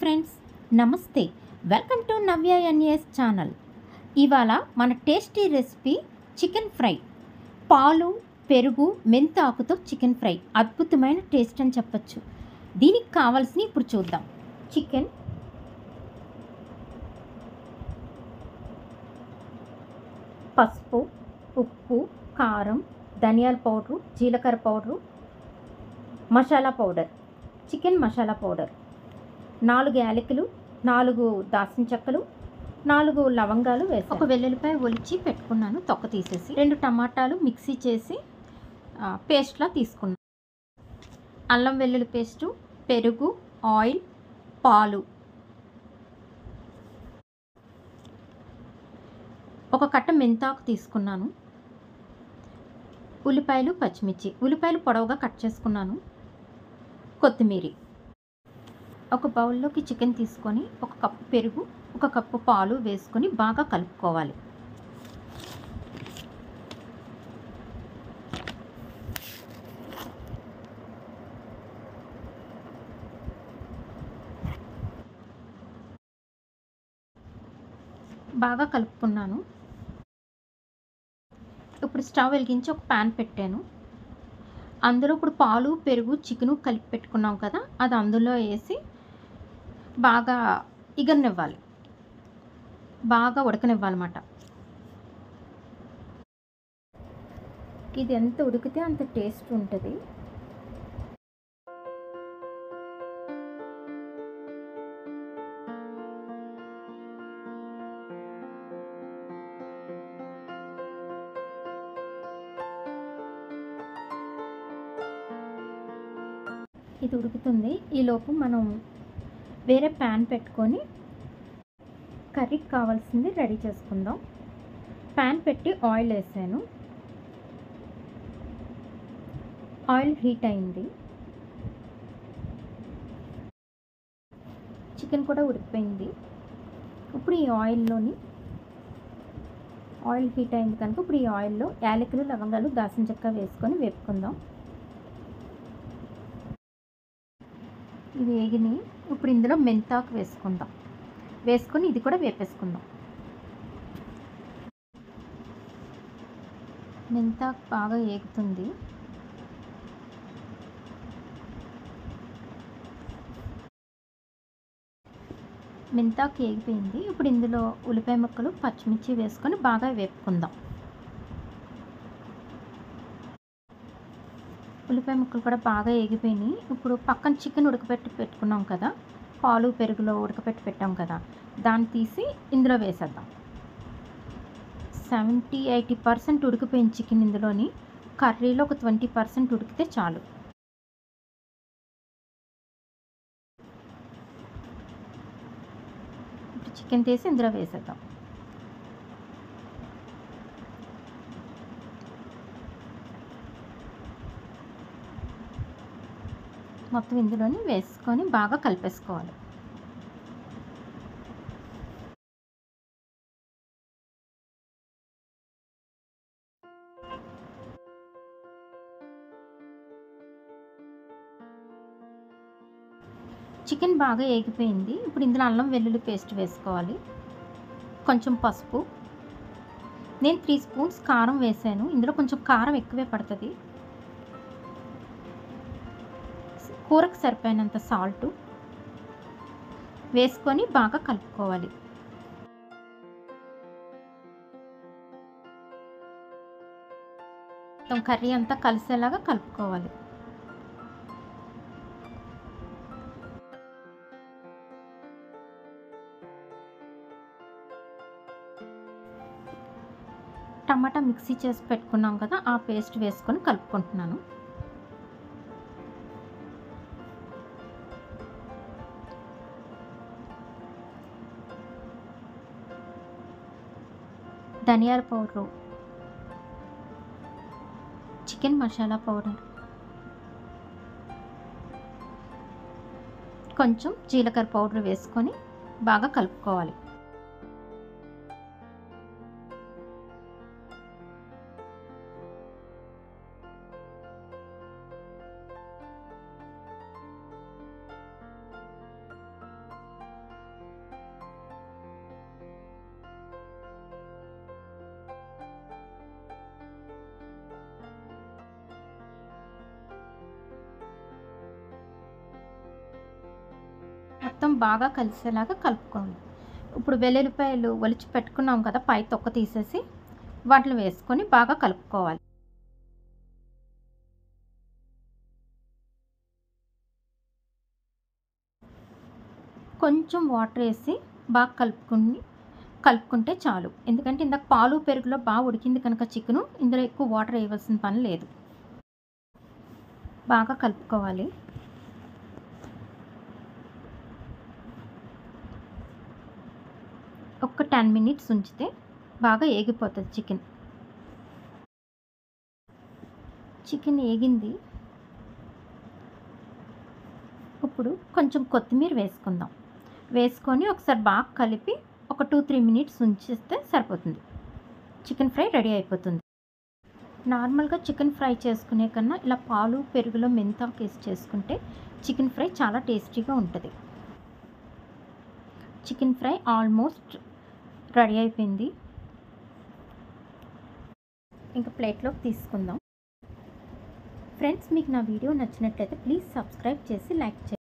friends నమస్తే welcome to Navya NS channel ఇవాళ మన టేస్టీ రెసిపీ చికెన్ ఫ్రై పాలు పెరుగు మెంతాకుతో చికెన్ ఫ్రై అద్భుతమైన టేస్ట్ అని చెప్పచ్చు దీనికి కావాల్సిన ఇప్పుడు చూద్దాం చికెన్ పసుపు ఉప్పు కారం ధనియాల పౌడరు జీలకర్ర powder masala powder chicken masala powder నాలుగు యాలకులు నాలుగు దాల్చిన చెక్కలు నాలుగు లవంగాలు వేసి ఒక వెల్లుల్లిపాయ ఒలిచి పెట్టుకున్నాను తొక్క తీసేసి రెండు టమాటాలు మిక్సీ చేసి ఆ, పేస్ట్లా తీసుకున్నాను అల్లం వెల్లుల్లి పేస్టు పెరుగు ఆయిల్ పాలు ఒక కట్ట మెంతాకు తీసుకున్నాను ఉల్లిపాయలు పచ్చిమిర్చి ఉల్లిపాయలు పొడవుగా కట్ చేసుకున్నాను కొత్తిమీర ఒక బౌల్లోకి చికెన్ తీసుకొని ఒక కప్పు పెరుగు ఒక కప్పు పాలు వేసుకొని బాగా కలుపుకోవాలి బాగా కలుపుకున్నాను ఇప్పుడు స్టవ్ వెలిగించి ఒక ప్యాన్ పెట్టాను అందులో ఇప్పుడు పాలు పెరుగు చికెను కలిపి పెట్టుకున్నాం కదా అది అందులో వేసి బాగా ఇగనివ్వాలి బాగా ఉడకనివ్వాలన్నమాట ఇది ఎంత ఉడికితే అంత టేస్ట్ ఉంటుంది ఇది ఉడుకుతుంది ఈలోపు మనం వేరే ప్యాన్ పెట్టుకొని కర్రీకి కావాల్సింది రెడీ చేసుకుందాం ప్యాన్ పెట్టి ఆయిల్ వేసాను ఆయిల్ హీట్ అయింది చికెన్ కూడా ఉడికిపోయింది ఇప్పుడు ఈ ఆయిల్లోని ఆయిల్ హీట్ అయింది కనుక ఇప్పుడు ఈ ఆయిల్లో యాలకులు లవంగాలు దాసిన చెక్క వేసుకొని వేపుకుందాం ఇవి వేగిని ఇప్పుడు ఇందులో మెంతాకు వేసుకుందాం వేసుకొని ఇది కూడా వేపేసుకుందాం మెంతాకు బాగా ఏగుతుంది మెంతాకు ఏగిపోయింది ఇప్పుడు ఇందులో ఉల్లిపాయ ముక్కలు పచ్చిమిర్చి వేసుకొని బాగా వేపుకుందాం ఉల్లిపాయ ముక్కలు కూడా బాగా ఏగిపోయినాయి ఇప్పుడు పక్కన చికెన్ ఉడకబెట్టి పెట్టుకున్నాం కదా పాలు పెరుగులో ఉడకబెట్టి పెట్టాం కదా దాన్ని తీసి ఇందులో వేసేద్దాం సెవెంటీ ఎయిటీ పర్సెంట్ ఉడికిపోయింది చికెన్ ఇందులోని కర్రీలో ఒక ట్వంటీ పర్సెంట్ ఉడికితే చాలు ఇప్పుడు చికెన్ తీసి ఇందులో వేసేద్దాం మొత్తం ఇందులోని వేసుకొని బాగా కలిపేసుకోవాలి చికెన్ బాగా ఏగిపోయింది ఇప్పుడు ఇందులో అల్లం వెల్లుల్లి పేస్ట్ వేసుకోవాలి కొంచెం పసుపు నేను త్రీ స్పూన్స్ కారం వేసాను ఇందులో కొంచెం కారం ఎక్కువే పడుతుంది కూరకు సరిపోయినంత సాల్ట్ వేసుకొని బాగా కలుపుకోవాలి మొత్తం కర్రీ అంతా కలిసేలాగా కలుపుకోవాలి టమాటా మిక్సీ చేసి పెట్టుకున్నాం కదా ఆ పేస్ట్ వేసుకొని కలుపుకుంటున్నాను ధనియాల పౌడరు చికెన్ మసాలా పౌడర్ కొంచెం జీలకర్ర పౌడర్ వేసుకొని బాగా కలుపుకోవాలి మొత్తం బాగా కలిసేలాగా కలుపుకోండి ఇప్పుడు వెల్లుల్లిపాయలు ఒలిచి పెట్టుకున్నాం కదా పై తొక్క తీసేసి వాటిని వేసుకొని బాగా కలుపుకోవాలి కొంచెం వాటర్ వేసి బాగా కలుపుకుని కలుపుకుంటే చాలు ఎందుకంటే ఇందాక పాలు పెరుగులో బాగా ఉడికింది కనుక చికెను ఇందులో ఎక్కువ వాటర్ వేయవలసిన పని లేదు బాగా కలుపుకోవాలి ఒక టెన్ మినిట్స్ ఉంచితే బాగా ఏగిపోతుంది చికెన్ చికెన్ ఏగింది ఇప్పుడు కొంచెం కొత్తిమీర వేసుకుందాం వేసుకొని ఒకసారి బాగా కలిపి ఒక టూ త్రీ మినిట్స్ ఉంచేస్తే సరిపోతుంది చికెన్ ఫ్రై రెడీ అయిపోతుంది నార్మల్గా చికెన్ ఫ్రై చేసుకునే కన్నా ఇలా పాలు పెరుగులో మెంతాకు వేసి చేసుకుంటే చికెన్ ఫ్రై చాలా టేస్టీగా ఉంటుంది చికెన్ ఫ్రై ఆల్మోస్ట్ రెడీ అయిపోయింది ఇంకా ప్లేట్లోకి తీసుకుందాం ఫ్రెండ్స్ మీకు నా వీడియో నచ్చినట్లయితే ప్లీజ్ సబ్స్క్రైబ్ చేసి లైక్ చేయండి